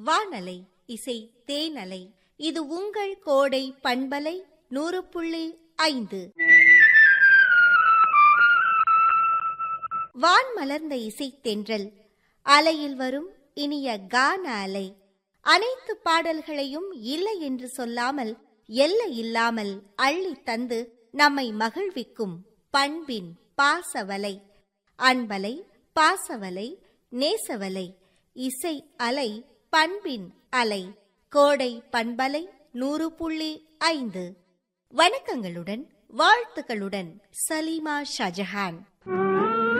வானலை இசை தேனலை இது உங்கள் கோடை பண்பலை நூறு புள்ளி ஐந்து வான் மலர்ந்த இசை தென்றல் அலையில் வரும் இனிய கான அலை அனைத்து பாடல்களையும் இல்லை என்று சொல்லாமல் எல்லை இல்லாமல் அள்ளி தந்து நம்மை மகிழ்விக்கும் பண்பின் பாசவலை அன்பலை பாசவலை நேசவலை இசை அலை பண்பின் அலை கோடை பண்பலை நூறு புள்ளி ஐந்து வணக்கங்களுடன் வாழ்த்துக்களுடன் சலீமா ஷாஜஹான்